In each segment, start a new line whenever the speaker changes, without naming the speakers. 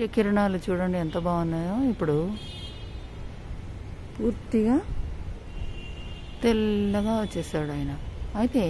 సూర్యకిరణాలు చూడండి ఎంత బాగున్నాయో ఇప్పుడు పూర్తిగా తెల్లగా వచ్చేసాడు ఆయన అయితే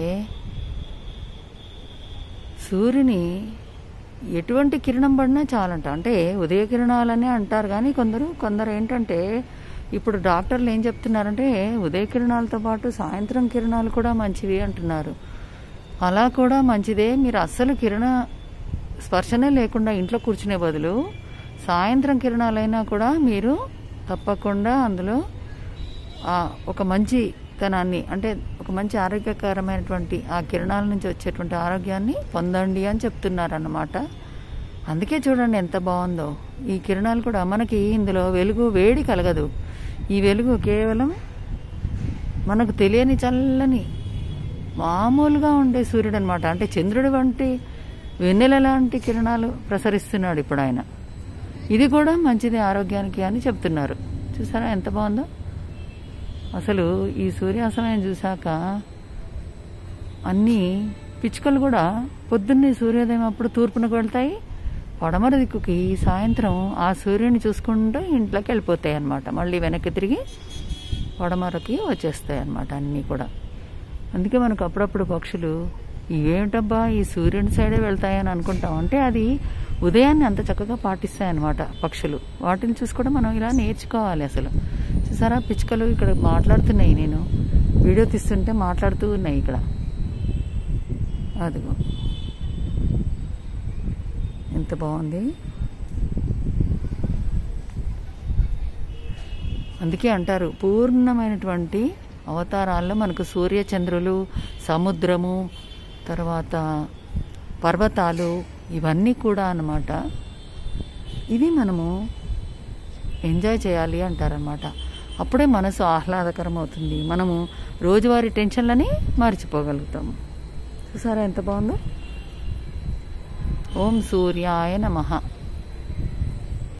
సూర్యుని ఎటువంటి కిరణం పడినా చాలంట అంటే ఉదయ కిరణాలని అంటారు కానీ కొందరు కొందరు ఏంటంటే ఇప్పుడు డాక్టర్లు ఏం చెప్తున్నారంటే ఉదయ కిరణాలతో పాటు సాయంత్రం కిరణాలు కూడా మంచివి అంటున్నారు అలా కూడా మంచిదే మీరు అస్సలు కిరణ స్పర్శనే లేకుండా ఇంట్లో కూర్చునే బదులు సాయంత్రం కిరణాలైనా కూడా మీరు తప్పకుండా అందులో ఆ ఒక మంచి తనాన్ని అంటే ఒక మంచి ఆరోగ్యకరమైనటువంటి ఆ కిరణాల నుంచి వచ్చేటువంటి ఆరోగ్యాన్ని పొందండి అని చెప్తున్నారు అన్నమాట అందుకే చూడండి ఎంత బాగుందో ఈ కిరణాలు కూడా మనకి ఇందులో వెలుగు వేడి కలగదు ఈ వెలుగు కేవలం మనకు తెలియని చల్లని మామూలుగా ఉండే సూర్యుడు అనమాట అంటే చంద్రుడి వంటి వెన్నెల లాంటి కిరణాలు ప్రసరిస్తున్నాడు ఇప్పుడు ఆయన ఇది కూడా మంచిది ఆరోగ్యానికి అని చెప్తున్నారు చూసారా ఎంత బాగుందో అసలు ఈ సూర్యాస్తమయం చూశాక అన్ని పిచ్చుకలు కూడా పొద్దున్నే సూర్యోదయం అప్పుడు తూర్పునకు వెళ్తాయి పడమర దిక్కుకి సాయంత్రం ఆ సూర్యుని చూసుకుంటూ ఇంట్లోకి వెళ్ళిపోతాయి అన్నమాట మళ్ళీ వెనక్కి తిరిగి పడమరకి వచ్చేస్తాయి అన్నమాట అన్నీ కూడా అందుకే మనకు అప్పుడప్పుడు పక్షులు ఇవేమిటబ్బా ఈ సూర్యుని సైడే వెళ్తాయని అనుకుంటాం అంటే అది ఉదయాన్ని అంత చక్కగా పాటిస్తాయన్నమాట పక్షులు వాటిని చూసి కూడా మనం ఇలా నేర్చుకోవాలి అసలు చూసారా పిచ్చుకలు ఇక్కడ మాట్లాడుతున్నాయి నేను వీడియో తీస్తుంటే మాట్లాడుతూ ఉన్నాయి ఇక్కడ అదిగో ఎంత బాగుంది అందుకే అంటారు పూర్ణమైనటువంటి అవతారాల్లో మనకు సూర్యచంద్రులు సముద్రము తర్వాత పర్వతాలు ఇవన్నీ కూడా అన్నమాట ఇవి మనము ఎంజాయ్ చేయాలి అంటారనమాట అప్పుడే మనసు ఆహ్లాదకరం అవుతుంది మనము రోజువారీ టెన్షన్లని మర్చిపోగలుగుతాము చూసారా ఎంత బాగుందో ఓం సూర్యాయ నమః